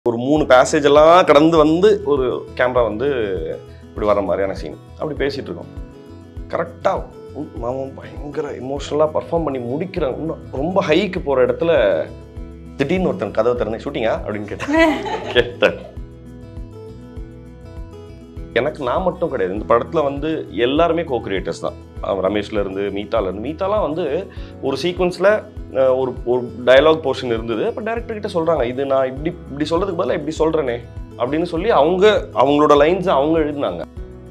ஒரு மூணு பேசேஜ் எல்லாம் கடந்து வந்து ஒரு கேமரா வந்து இப்படி வர மாதிரியான சீன் அப்படி பேசிட்டு இருக்கோம் கரெக்டாக மாமன் பயங்கர இமோஷனலாக பர்ஃபார்ம் பண்ணி முடிக்கிற இன்னும் ரொம்ப ஹைக்கு போகிற இடத்துல திடீர்னு ஒருத்தன் கதவை திறந்து ஷூட்டிங்கா அப்படின்னு கேட்டேன் கேட்டேன் எனக்கு நான் மட்டும் கிடையாது இந்த படத்தில் வந்து எல்லாருமே கோ கிரியேட்டர்ஸ் தான் அவன் ரமேஷ்ல இருந்து மீதால இருந்து மீதாலாம் வந்து ஒரு சீக்வன்ஸில் ஒரு ஒரு டயலாக் போர்ஷன் இருந்தது அப்போ டேரக்டர் கிட்ட சொல்கிறாங்க இது நான் இப்படி இப்படி சொல்கிறதுக்கு பதிலாக இப்படி சொல்கிறேனே அப்படின்னு சொல்லி அவங்க அவங்களோட லைன்ஸை அவங்க எழுதினாங்க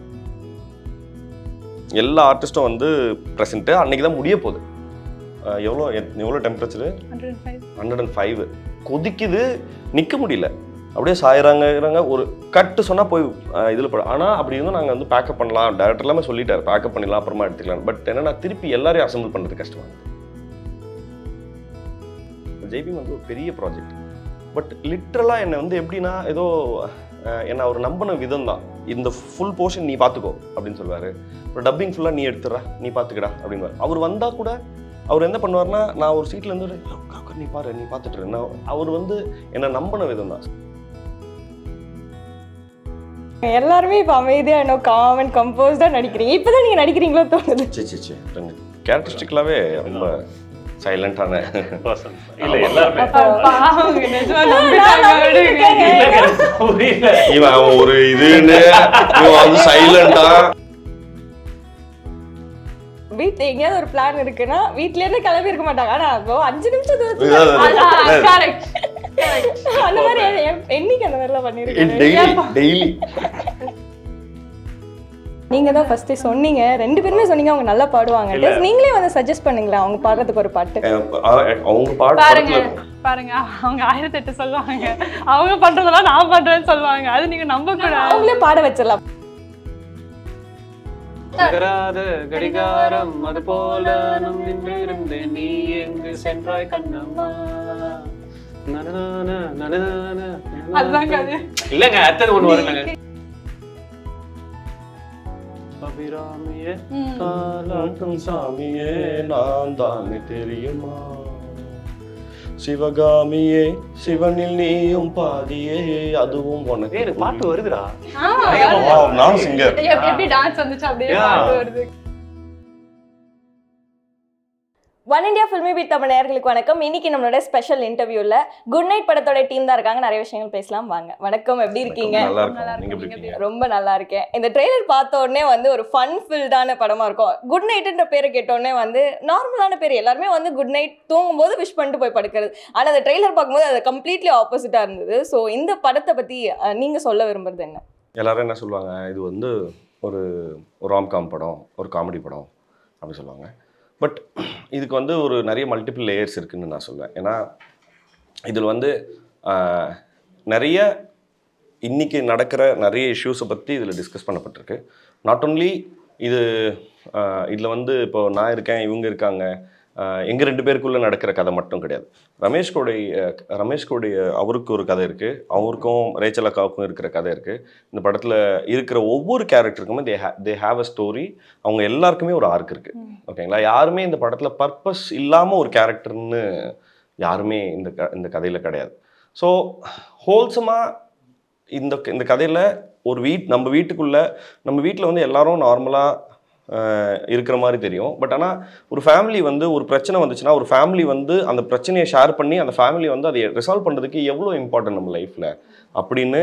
எல்லா ஆர்டிஸ்ட்டும் வந்து ப்ரெசென்ட்டு அன்னைக்கு தான் முடிய போகுது அஹ் எவ்வளோ எத்- எவ்வளோ டெம்பரேச்சரு ஹண்ட்ரட் அண்ட் ஃபைவ் கொதிக்குது நிற்க முடியல அப்படியே சாயிறாங்க இறாங்க ஒரு கட்டு சொன்னால் போய் இதில் போட ஆனால் அப்படி இருந்தும் நாங்கள் வந்து பேக்கப் பண்ணலாம் டேரக்டர் எல்லாமே சொல்லிட்டாரு பேக்கப் பண்ணிடலாம் அப்புறமா எடுத்துக்கலாம் பட் என்னன்னா திருப்பி எல்லாரையும் அசம்பிள் பண்ணுறது கஷ்டமா ஜெய்பீம் வந்து ஒரு பெரிய ப்ராஜெக்ட் பட் லிட்ரலாக என்னை வந்து எப்படின்னா ஏதோ அஹ், என்னை அவர் நம்பின விதம் தான் இந்த ஃபுல் போர்ஷன் நீ பார்த்துக்கோ அப்படின்னு சொல்லுவார் ஒரு டப்பிங் ஃபுல்லாக நீ எடுத்துடுறா நீ பார்த்துக்கடா அப்படின்னு அவர் வந்தால் கூட அவர் என்ன பண்ணுவார்னா நான் ஒரு சீட்ல இருந்து ஒரு, "அக்கா, அக்கா, நீ பாரு நீ பார்த்துட்டு இரு." நான் அவர் வந்து என்னை நம்பின விதம் தான் எல்லாருமே இப்போ அமைதியா என்ன காமன் கம்போஸ்டா நடிக்கிறீங்க இப்பதான் நீங்க நடிக்கிறீங்களோ தோணுது சி சி சி கேரக்டரிஸ்டிக்கலாகவே ரொம்ப சைலண்டான person. இல்ல எல்லாருமே பாவங்க, நிஜமா நம்பிட்டாங்க விடுங்க. இல்லைங்க, எனக்கு புரியல இவன் அவன் ஒரு இதுன்னு இவன் வந்து சைலண்டா வீட்டுல எங்கேயாவது ஒரு பிளான் இருக்குன்னா வீட்ல இருந்து கிளம்பி இருக்க மாட்டாங்க ஆனா அப்போ அஞ்சு நிமிஷம் தூரத்துல அதான், correct. அந்த மாதிரி என்- என்னைக்கு அந்த மாதிரிலாம் பண்ணிருக்கேன் டெய்லி டெய்லி நீங்க தான் ஃபர்ஸ்ட் சொன்னீங்க ரெண்டு பேருமே சொன்னீங்க அவங்க நல்லா பாடுவாங்க இல்ல. நீங்களே வந்து சஜஸ்ட் பண்ணுங்களேன் அவங்க பாடுறதுக்கு ஒரு பாட்டு அவங்க பாட்டு பாருங்க படத்துல பாருங்க அவங்க ஆயிரத்தி எட்டு சொல்லுவாங்க அவங்க பண்றதெல்லாம் நான் பண்றேன்னு சொல்லுவாங்க அது நீங்க நம்ப கூடாது அவங்களே பாட வச்சிடலாம் நகராத கடிகாரம் அது போல நம் நின்றிருந்தேன் நீ எங்கு சென்றாய் கண்ணம்மா நனநான, நனநான, அதுதாங்க அது. இல்லங்க அடுத்தது ஒண்ணு வருங்க அபிராமியே ம். தாலாட்டும் சாமியே நான் தானே தெரியுமா சிவகாமியே சிவனில் நீயும் பாதியே அதுவும் உனக்கு ஏய், எனக்கு பாட்டு வருதுடா ஆ, ஆ, நானும் சிங்கர் எப்படி- எப்படி டான்ஸ் வந்துச்சு அப்படியே Yeah. பாட்டு வருது Oneindia Filmibeat Tamil நேயர்களுக்கு வணக்கம் இன்னைக்கு நம்மளோட ஸ்பெஷல் இன்டர்வியூல குட் நைட் படத்தோட டீம் தான் இருக்காங்க நிறைய விஷயங்கள் பேசலாம் வாங்க வணக்கம் எப்படி இருக்கீங்க நல்லா நல்லா இருக்கும் நீங்க எப்படி இருக்கும். இருக்கீங்க ரொம்ப நல்லா இருக்கேன் இந்த ட்ரெய்லர் பார்த்த உடனே வந்து ஒரு ஃபன் ஃபில்டான படமா இருக்கும் குட் நைட்ன்ற பேரை கேட்ட உடனே வந்து நார்மலான பேர் எல்லாருமே வந்து குட் நைட் தூங்கும்போது விஷ் பண்ணிட்டு போய் படுக்கிறது ஆனா அந்த ட்ரெய்லர் பார்க்கும்போது அது கம்ப்ளீட்லி ஆப்போசிட்டா இருந்தது ஸோ இந்த படத்தை பத்தி அஹ், நீங்க சொல்ல விரும்புறது என்ன எல்லாரும் என்ன சொல்லுவாங்க இது வந்து ஒரு ஒரு ராம்காம் படம் ஒரு காமெடி படம் அப்படி சொல்லுவாங்க பட் இதுக்கு வந்து ஒரு நிறைய மல்டிபிள் லேயர்ஸ் இருக்குன்னு நான் சொல்லுவேன் ஏன்னா இதில் வந்து ஆஹ், நிறைய இன்னைக்கு நடக்கிற நிறைய இஷ்யூஸை பற்றி இதில் டிஸ்கஸ் பண்ணப்பட்டிருக்கு நாட் ஒன்லி இது இதில் வந்து இப்போ நான் இருக்கேன் இவங்க இருக்காங்க எங்கள் ரெண்டு பேருக்குள்ளே நடக்கிற கதை மட்டும் கிடையாது ரமேஷ்கோடைய ரமேஷ்கோடைய அவருக்கு ஒரு கதை இருக்குது அவருக்கும் ரேச்சல் அக்காவுக்கும் இருக்கிற கதை இருக்குது இந்த படத்தில் இருக்கிற ஒவ்வொரு கேரக்டருக்குமே தே ஹே தே ஹாவ் அ ஸ்டோரி அவங்க எல்லாருக்குமே ஒரு ஆர்க் இருக்குது ஓகேங்களா யாருமே இந்த படத்தில் பர்பஸ் இல்லாமல் ஒரு கேரக்டர்னு யாருமே இந்த க இந்த கதையில் கிடையாது ஸோ ஹோல்சமாக இந்த இந்த கதையில் ஒரு வீட் நம்ம வீட்டுக்குள்ளே நம்ம வீட்டில் வந்து எல்லாரும் நார்மலாக இருக்கிற மாதிரி தெரியும் பட் ஆனால் ஒரு ஃபேமிலி வந்து ஒரு பிரச்சனை வந்துச்சுன்னா ஒரு ஃபேமிலி வந்து அந்த பிரச்சனையை ஷேர் பண்ணி அந்த ஃபேமிலி வந்து அதை ரிசால்வ் பண்ணுறதுக்கு எவ்வளோ இம்பார்ட்டன்ட் நம்ம லைஃப்பில் அப்படின்னு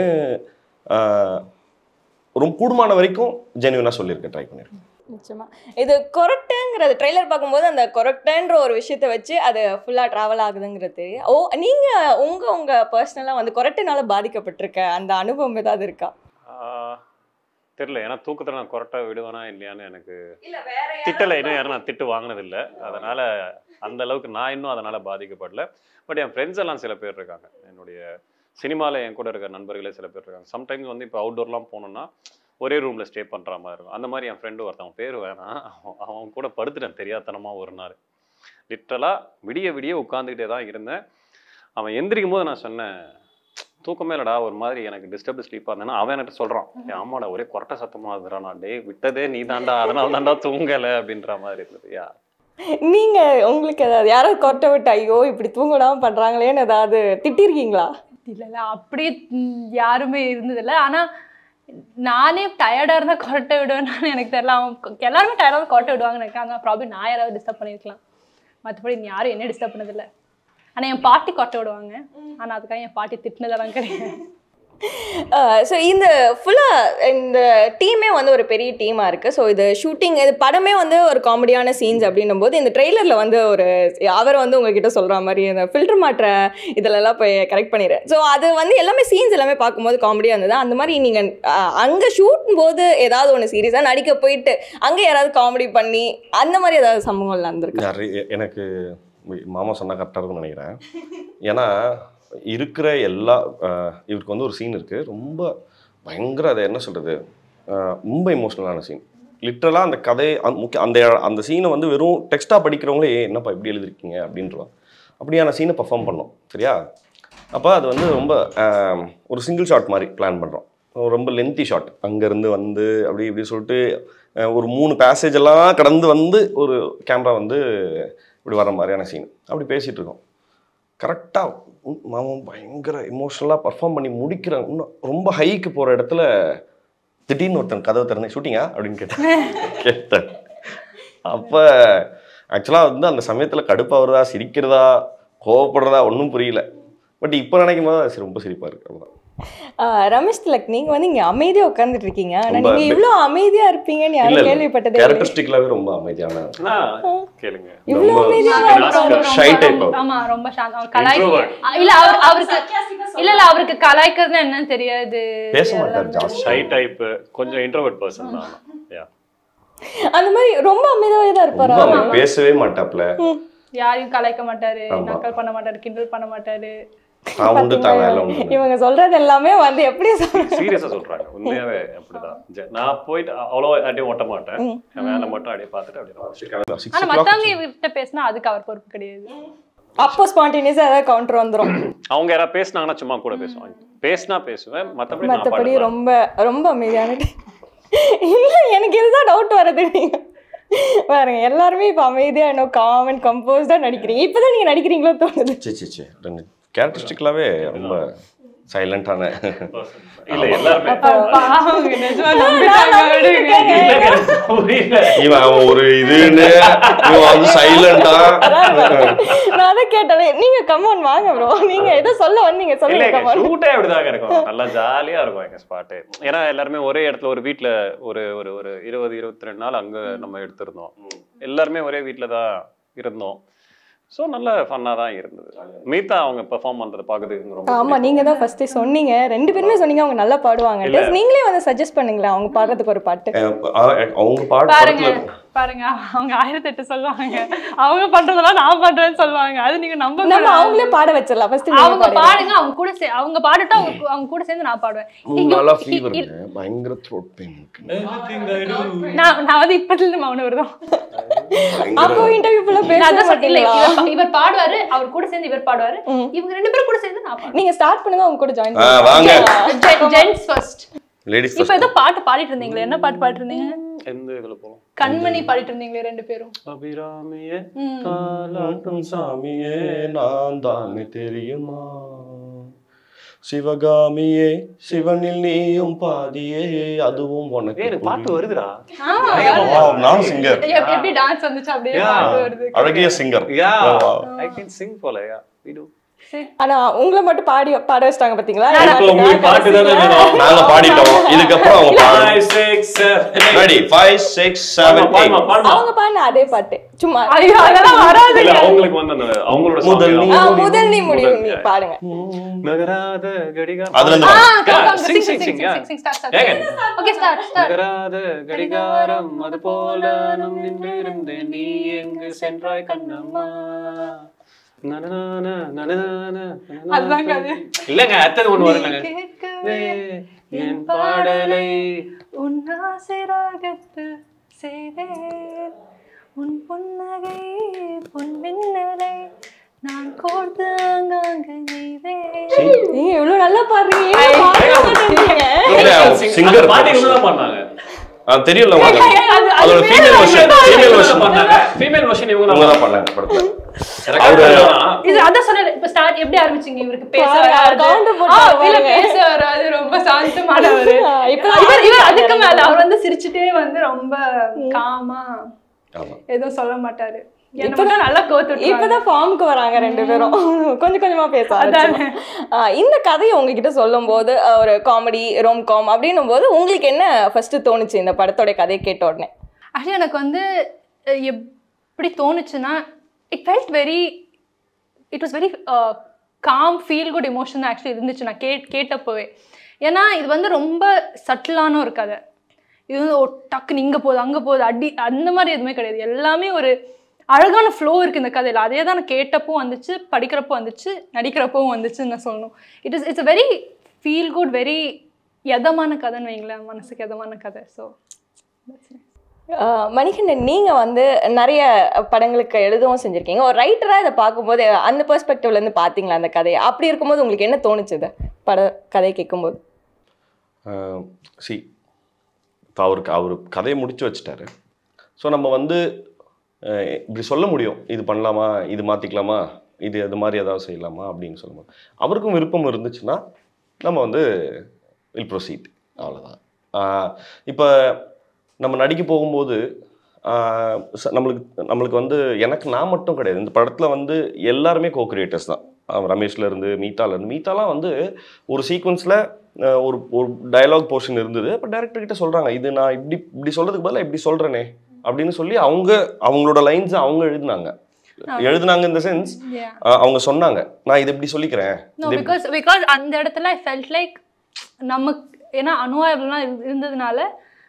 ஆஹ், ரொம்ப கூடுமான வரைக்கும் ஜென்யூனாக சொல்லியிருக்கேன் ட்ரை பண்ணியிருக்கேன் நிச்சயமா இது கொரட்டைங்கிறது ட்ரெய்லர் பார்க்கும்போது அந்த கொரட்டைன்ற ஒரு விஷயத்த வச்சு அது ஃபுல்லாக ட்ராவல் ஆகுதுங்கிறது ஓ நீங்க உங்க உங்க பர்சனலாக வந்து கொரட்டைனால பாதிக்கப்பட்டிருக்க அந்த அனுபவம் ஏதாவது இருக்கா ஆஹ், தெரியல ஏன்னா தூக்கத்துல நான் கொரட்டை விடுவேனா இல்லையான்னு எனக்கு இல்ல வேற திட்டலை இன்னும் யாரும் நான் திட்டு வாங்கினதில்லை அதனால அந்த அளவுக்கு நான் இன்னும் அதனால பாதிக்கப்படல பட் என் ஃப்ரெண்ட்ஸ் எல்லாம் சில பேர் இருக்காங்க என்னுடைய சினிமாவில் என் கூட இருக்கிற நண்பர்களே சில பேர் இருக்காங்க சம்டைம்ஸ் வந்து இப்போ அவுட்டோர்லாம் போனோம்னா ஒரே ரூமில் ஸ்டே பண்ணுற மாதிரி இருக்கும் அந்த மாதிரி என் ஃப்ரெண்டு ஒருத்தன் அவன் பேர் வேணாம் அவன் அவன் கூட படுத்துட்டேன் தெரியாதனமா ஒரு நாள் லிட்ரலாக விடிய விடிய உட்காந்துக்கிட்டே தான் இருந்தேன் அவன் எந்திரிக்கும் போது நான் சொன்னேன் தூக்கமே இல்லடா ஒரு மாதிரி எனக்கு டிஸ்டர்ப் ஸ்லீப்பாக இருந்தேன்னா அவன் என்கிட்ட சொல்கிறான் ஆமாடா ஒரே கொரட்டை சத்தமாக இருந்துடா நான் டே விட்டதே நீ தாண்டா அதனால தாண்டா தூங்கலை அப்படின்ற மாதிரி இருந்தது யா நீங்க உங்களுக்கு ஏதாவது யாராவது கொரட்டை விட்டு ஐயோ இப்படி தூங்கடாம பண்றாங்களேன்னு ஏதாவது திட்டிருக்கீங்களா இல்ல இல்ல அப்படி ம், யாருமே இருந்ததில்ல ஆனா நானே டயர்டா இருந்தா கொரட்டை விடுவேன்னு எனக்கு தெரியல அவங்க எல்லாருமே டயர்டா கொரட்டை விடுவாங்கன்னு நினைக்கிறேன் அதனால ப்ராப்ளம் நான் யாராவது டிஸ்டர்ப் பண்ணியிருக்கலாம் மற்றபடி யாரும் என்ன டிஸ்டர்ப் பண்ணதில்ல ஆனா என் பாட்டி கொரட்டை விடுவாங்க ஆனா அதுக்காக என் பாட்டி திட்டினதெல்லாம் கிடையாது ஸோ இந்த ஃபுல்லாக இந்த டீமே வந்து ஒரு பெரிய டீமாக இருக்குது ஸோ இது ஷூட்டிங் இது படமே வந்து ஒரு காமெடியான சீன்ஸ் அப்படின்னும் போது இந்த ட்ரெய்லரில் வந்து ஒரு அவர் வந்து உங்ககிட்ட சொல்கிற மாதிரி இந்த ஃபில்டர் மாற்ற இதிலெல்லாம் போய் கரெக்ட் பண்ணிடுறேன் ஸோ அது வந்து எல்லாமே சீன்ஸ் எல்லாமே பார்க்கும்போது காமெடியாக இருந்தது அந்த மாதிரி நீங்கள் அங்கே ஷூட்டும் போது ஏதாவது ஒன்று சீரியஸாக நடிக்க போயிட்டு அங்கே யாராவது காமெடி பண்ணி அந்த மாதிரி ஏதாவது சம்பவங்கள் நடந்திருக்கு நிறைய எனக்கு மாமா சொன்னா கரெக்டாக இருக்கும்னு நினைக்கிறேன் ஏன்னா இருக்கிற எல்லா அஹ், இவருக்கு வந்து ஒரு சீன் இருக்குது ரொம்ப பயங்கர அதை என்ன சொல்கிறது ரொம்ப எமோஷ்னலான சீன் லிட்ரலாக அந்த கதை அந்த முக்கிய அந்த அந்த சீனை வந்து வெறும் டெக்ஸ்ட்டாக படிக்கிறவங்களே "ஏய், என்னப்பா இப்படி எழுதிருக்கீங்க அப்படின்றோம் அப்படியான சீனை பர்ஃபார்ம் பண்ணோம் சரியா அப்போ அது வந்து ரொம்ப அஹ், ஒரு சிங்கிள் ஷாட் மாதிரி பிளான் பண்ணுறோம் ரொம்ப லென்த்தி ஷாட் அங்கேருந்து வந்து அப்படி இப்படி சொல்லிட்டு அஹ், ஒரு மூணு பேசேஜ் எல்லாம் கடந்து வந்து ஒரு கேமரா வந்து இப்படி வர மாதிரியான சீன் அப்படி பேசிகிட்டு இருக்கோம் கரெக்டாக மாமன் பயங்கர எமோஷ்னலாக பர்ஃபார்ம் பண்ணி முடிக்கிறேன் இன்னும் ரொம்ப ஹைக்கு போகிற இடத்துல திடீர்னு ஒருத்தன் கதவை திறந்து ஷூட்டிங்கா அப்படின்னு கேட்டேன் கேட்டேன் அப்போ ஆக்சுவலாக வந்து அந்த சமயத்தில் கடுப்பாகிறதா சிரிக்கிறதா கோவப்படுறதா ஒன்றும் புரியல பட் இப்போ நினைக்கும் போது அது ரொம்ப சிரிப்பாக இருக்கு அவ்வளோதான் ஆஹ் ரமேஷ் திலக் நீங்கள் வந்து இங்கே அமைதியாக உட்காந்துட்டு இருக்கீங்க ஆனால் ரொம்ப நீங்கள் இவ்வளோ அமைதியாக இருப்பீங்கன்னு இல்லை யாரும் கேள்விப்பட்டதே இல்லை கேரக்டரிஸ்டிக்லாகவே ரொம்ப அமைதியான ஆ, கேளுங்க இவ்வளோ ரொம்ப அமைதியாக ரொம்ப- shy type of. ஆமா ரொம்ப சாந்தம் அவர் கலாய் Introvert. இல்ல அவர் அவருக்கு இல்ல இல்ல அவருக்கு கலாய்க்கிறது என்னன்னு தெரியாது பேச மாட்டார் ஜாஸ்தி ஷை டைப் கொஞ்சம் இன்ட்ரோவர்ட் பர்சன் தான் யா அந்த மாதிரி ரொம்ப அமைதியாகவே தான் இருப்பாரா ரொம்ப அவன் பேசவே மாட்டாப்ல யாரையும் கலாய்க்க மாட்டாரு ஆமா. நக்கல் பண்ண மாட்டாரு கிண்டல் பண்ண மாட்டாரு தான் உண்டு தான் வேலை உண்டு இவங்க சொல்றது எல்லாமே வந்து எப்படி சொல்றது சீரியஸா சொல்றாங்க உண்மையாவே அப்படிதான் ஜ- நான் போயிட்டு அவ்வளோ அப்படியே ஓட்ட மாட்டேன் என் வேலை மட்டும் அப்படியே பார்த்துட்டு அப்படியே சிக்ஸ் ஆனா மத்தவங்க இவர்கிட்ட பேசினா அதுக்கு அவர் பொறுப்பு கிடையாது அப்போ ஸ்பான்டேனியஸா ஏதாவது கவுண்டர் வந்துரும் அவங்க யாராவது பேசுனாங்கன்னா சும்மா கூட பேசுவாங்க பேசினா பேசுவேன் மத்தபடி நான் மத்தபடி பாடுவேன் ரொம்ப ரொம்ப அமைதியான இல்ல எனக்கு இதுதான் டவுட் வருது நீங்க பாருங்க எல்லாருமே இப்ப அமைதியா இன்னும் காம் அண்ட் கம்போஸ்டா நடிக்கிறீங்க இப்பதான் நீங்க நடிக்கிறீங்களோ தோணுது சி சி சி கேரக்டரிஸ்டிக்லாவே ரொம்ப சைலண்டான இல்ல எல்லாருமே பாவங்க, நிஜமா நம்பிட்டாங்க, விடுங்க. இல்லைங்க, புரியல இவன் அவன் ஒரு இதுன்னு இவன் வந்து சைலண்டா நான் அதை கேட்டேன் நீங்க கம்மன் வாங்க ப்ரோ நீங்க ஏதோ சொல்ல வந்தீங்க சொல்லுங்க இல்லைங்க கம்மன் ஷூட்டே அப்படிதாங்க இருக்கும் நல்லா ஜாலியா இருக்கும் எங்க ஸ்பாட்டு ஏன்னா எல்லாருமே ஒரே இடத்துல ஒரு வீட்ல ஒரு ஒரு ஒரு இருபது இருபத்தி ரெண்டு நாள் அங்க நம்ம எடுத்திருந்தோம் எல்லாருமே ஒரே வீட்ல தான் இருந்தோம் ஸோ நல்ல ஃபன்னா தான் இருந்தது மீதா அவங்க பெர்ஃபார்ம் பண்றதை பார்க்கறதுக்கு ரொம்ப ஆமா நீங்க தான் ஃபர்ஸ்ட் சொன்னீங்க ரெண்டு பேருமே சொன்னீங்க அவங்க நல்லா பாடுவாங்க இல்ல. நீங்களே வந்து சஜஸ்ட் பண்ணுங்களேன் அவங்க பாடுறதுக்கு ஒரு பாட்டு அவங்க பாட்டு பாருங்க படத்துல பாருங்க அவங்க ஆயிரத்தி எட்டு சொல்லுவாங்க அவங்க பண்றதெல்லாம் நான் பண்றேன்னு சொல்லுவாங்க அது நீங்க நம்ப நம்ம கூடாது. அவங்களே பாட வச்சிடலாம் ஃபர்ஸ்ட் அவங்க பாடுங்க அவங்க கூட சே அவங்க பாடட்டும் அவங்க கூ- அவங்க கூட சேர்ந்து நான் பாடுவேன் மூணு நாளா இ- இ- ஃபீவருங்க பயங்கர த்ரோட் பெயின் நான் நான் வந்து இப்பத்துல இருந்து மௌனம் வருதோம் அப்போ இன்டர்வியூ ஃபுல்லா நான் பேச அதான் சொன்னேன், இல்ல, மாட்டீங்களா இவர் பா- இவர் பாடுவாரு அவர் கூட சேர்ந்து இவர் பாடுவாரு ம். இவங்க ரெண்டு பேரும் கூட சேர்ந்து நான் பாடுவேன் நீங்க ஸ்டார்ட் பண்ணுங்க அவங்க கூட ஜாயின் ஆ, வாங்க. ஜென்ஸ் ஃபர்ஸ்ட் லேடிஸ் இப்ப ஏதோ பாட்டு பாடிட்டு இருந்தீங்களே என்ன பாட்டு பாடிட்டு இருந்தீங்க எந்த இதுல போகலாம் கண்மணி பாடிட்டு இருந்தீங்களே ரெண்டு பேரும் அபிராமியே ம். தாலாட்டும் சாமியே நான் தானே தெரியுமா சிவகாமியே சிவனில் நீயும் பாதியே அதுவும் உனக்கு ஏய், எனக்கு பாட்டு வருதுடா ஆமா, Wow, நானும் சிங்கர் எப்- எப்படி டான்ஸ் வந்துச்சு அப்படியே Yeah. பாட்டு வருது அழகிய singer yeah Wow. I can sing போல யா வி டு ஆனா உங்களை மட்டும் பாடி பாட வச்சிட்டாங்க பாத்தீங்களா இப்போ உங்களுக்கு பாட்டு தானே வேணும் நாங்க பாடிட்டோம் இதுக்கப்புறம் அவங்க பாடு 5 6 7 ரெடி ஃபைவ் சிக்ஸ் செவன் பாடுமா பாடுமா அவங்க பாடின அதே பாட்டு சும்மா ஐயோ அதெல்லாம் வராது இல்ல அவங்களுக்கு வந்து அந்த அவங்களோட முதல் song நீ தான். ஆ, முதல் நீ முடியும் நீ பாடுங்க நகராத கடிகாரம் அதுல இருந்து ஆ, பாடு. come, come, sing, sing, sing, sing, sing, sing, yeah. sing, sing, start, start. ஏங்க. Okay, start, start. நகராத கடிகாரம் அது போல நம் நின்றிருந்தேன் நீ எங்கு சென்றாய் கண்ணம்மா நனநான, நனநான, நனநான. அதுதாங்க அது. இல்லங்க அடுத்தது ஒண்ணு வருங்க கேட்கவே என் பாடலை உன் ஆசை ராகத்து செய்தேன் உன் புன்னகை பொன் மின்னலை நான் கோர்த்து அங்காங்க நெய்தேன் நீங்க இவ்வளவு நல்லா பாடுறீங்க இல்ல, அவங்க Sing- singer அந்த பாட்டு professional. இவங்க தான் பண்ணாங்க ஆ, தெரியும்ல உங்களுக்கு அது- அது அதோட வேற female version female version female version இவங்க இவங்க தான் தான் பண்ணாங்க படத்துல அவரு இது அதான் சொன்னேன் இப்ப ஸ்டார்ட் எப்படி ஆரம்பிச்சீங்க இவருக்கு பேச பாருங்க, வராது counter ஆ, போட்டாங்க இல்ல பாருங்க. பேச வராது ரொம்ப சாந்தமானவரு இப்பதான் இவர் இவர் அதுக்கு ஆரம்பிச்சாரு. மேல அவர் வந்து சிரிச்சுட்டே வந்து ரொம்ப காமா ஆமா எதுவும் சொல்ல மாட்டாரு என்ன மட்டும் நல்லா கோத்து இப்பதான் ஃபார்முக்கு வராங்க ரெண்டு பேரும் கொஞ்சம் கொஞ்சமா பேச ஆரம்பிச்சோம். ஆஹ் இந்த கதையை உங்ககிட்ட சொல்லும் போது ஆஹ் ஒரு காமெடி ரோம் காம் அப்படின்னும் போது உங்களுக்கு என்ன ஃபர்ஸ்ட் தோணுச்சு இந்த படத்தோட கதையை கேட்ட உடனே ஆக்சுவலி எனக்கு வந்து அஹ், எப்படி தோணுச்சுன்னா it felt very it was very calm feel good emotion actually இருந்துச்சு நான் கே கேட்டப்போவே ஏன்னா இது வந்து ரொம்ப சட்டிலான ஒரு கதை இது வந்து ஒரு டக்குன்னு இங்கே போகுது அங்கே போகுது அடி அந்த மாதிரி எதுவுமே கிடையாது எல்லாமே ஒரு அழகான ஃப்ளோ இருக்குது இந்த கதையில் அதே தான் நான் கேட்டப்போ வந்துச்சு படிக்கிறப்போ வந்துச்சு நடிக்கிறப்பவும் வந்துச்சுன்னு நான் சொல்லணும் it is it's a very feel good very எதமான கதைன்னு வைங்களேன் மனசுக்கு எதமான கதை ஸோ ஆஹ் மணிகண்டன் நீங்க வந்து நிறைய படங்களுக்கு எழுதவும் செஞ்சிருக்கீங்க ஒரு ரைட்டரா இதை பார்க்கும்போது அந்த பெர்ஸ்பெக்டிவ்ல இருந்து பாத்தீங்களா அந்த கதையை அப்படி இருக்கும்போது உங்களுக்கு என்ன தோணுச்சுது பட கதையை கேட்கும்போது சி இப்போ அவருக்கு அவர் கதையை முடிச்சு வச்சுட்டாரு ஸோ நம்ம வந்து அஹ், இப்படி சொல்ல முடியும் இது பண்ணலாமா இது மாற்றிக்கலாமா இது அது மாதிரி ஏதாவது செய்யலாமா அப்படின்னு சொல்லும்போது அவருக்கும் விருப்பம் இருந்துச்சுன்னா நம்ம வந்து வில் ப்ரொசீட் அவ்வளோதான் இப்போ நம்ம நடிக்க போகும்போது ஆஹ், ச- நம்மளுக்கு நம்மளுக்கு வந்து எனக்கு நான் மட்டும் கிடையாது இந்த படத்தில் வந்து எல்லாருமே கோ கிரியேட்டர்ஸ் தான் அவன் ரமேஷ்ல இருந்து மீதால இருந்து மீதாலாம் வந்து ஒரு சீக்வன்ஸில் ஒரு ஒரு டயலாக் போர்ஷன் இருந்தது அப்போ டேரக்டர் கிட்ட சொல்கிறாங்க இது நான் இப்படி இப்படி சொல்கிறதுக்கு பதிலாக இப்படி சொல்கிறேனே அப்படின்னு சொல்லி அவங்க அவங்களோட லைன்ஸ் அவங்க எழுதினாங்க எழுதினாங்க இந்த சென்ஸ் Yeah. அவங்க சொன்னாங்க நான் இதை இப்படி சொல்லிக்கிறேன் நோ இது பிகாஸ் பிகாஸ் அந்த இடத்துல ஐ ஃபெல்ட் லைக் நமக்கு ஏன்னா அனுவாயபிள்லாம் இருந்ததுனால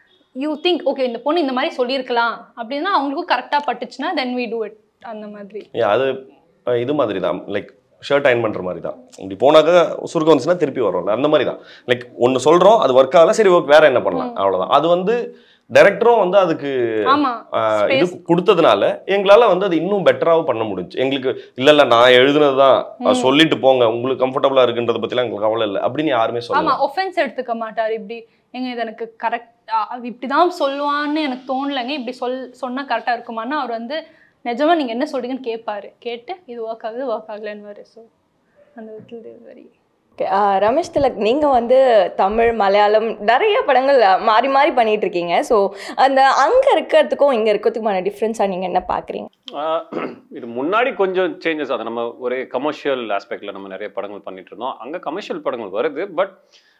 யூ திங்க் ஓகே இந்த பொண்ணு இந்த மாதிரி சொல்லியிருக்கலாம் அப்படின்னா அவங்களுக்கும் கரெக்டாக பட்டுச்சுன்னா தென் we do it அந்த மாதிரி Yeah, அது அஹ், இது மாதிரி தான் லைக் ஷர்ட் அயன் பண்ணுற மாதிரி தான் இப்படி போனாக்க சுருக்கம் வந்துச்சுன்னா திருப்பி வரும்ல அந்த மாதிரி தான் லைக் ஒன்று சொல்கிறோம் அது ஒர்க் ஆகல சரி ஓகே வேற என்ன பண்ணலாம் அவ்வளோதான் அது வந்து டைரக்டரும் வந்து அதுக்கு ஆமா ஆஹ், இது Space. கொடுத்ததுனால எங்களால வந்து அது இன்னும் பெட்டராகவும் பண்ண முடிஞ்சு எங்களுக்கு இல்ல இல்ல நான் எழுதுனது தான் சொல்லிட்டு போங்க உங்களுக்கு கம்ஃபர்டபுளா இருக்குன்றத பத்திலாம் எங்களுக்கு கவலை இல்லை அப்படின்னு யாருமே ஆமா சொல்லல ஒஃபென்ஸ் எடுத்துக்க மாட்டார் இப்படி எங்க இது எனக்கு கரெக்ட் இப்படிதான் சொல்லுவான்னு எனக்கு தோணலைங்க இப்படி சொல் சொன்னா கரெக்டா இருக்குமான்னு அவர் வந்து நிஜமா நீங்க என்ன சொல்றீங்கன்னு கேட்பாரு கேட்டு இது ஒர்க் ஆகுது ஒர்க் ஆகலன்னு ஸோ அந்த விதத்தில் வெரி Okay, ஆஹ் ரமேஷ் திலக் நீங்க வந்து தமிழ் மலையாளம் நிறைய படங்கள் ஆஹ் மாறி மாறி பண்ணிட்டு இருக்கீங்க ஸோ அந்த அங்க இருக்கிறதுக்கும் இங்க இருக்கிறதுக்குமான டிஃப்ரென்ஸா நீங்க என்ன பாக்குறீங்க ஆஹ் இது முன்னாடி கொஞ்சம் சேஞ்சஸ் அது நம்ம ஒரே கமர்ஷியல் ஆஸ்பெக்ட்ல நம்ம நிறைய படங்கள் பண்ணிட்டு இருந்தோம் அங்க கமர்ஷியல் படங்கள் வருது பட்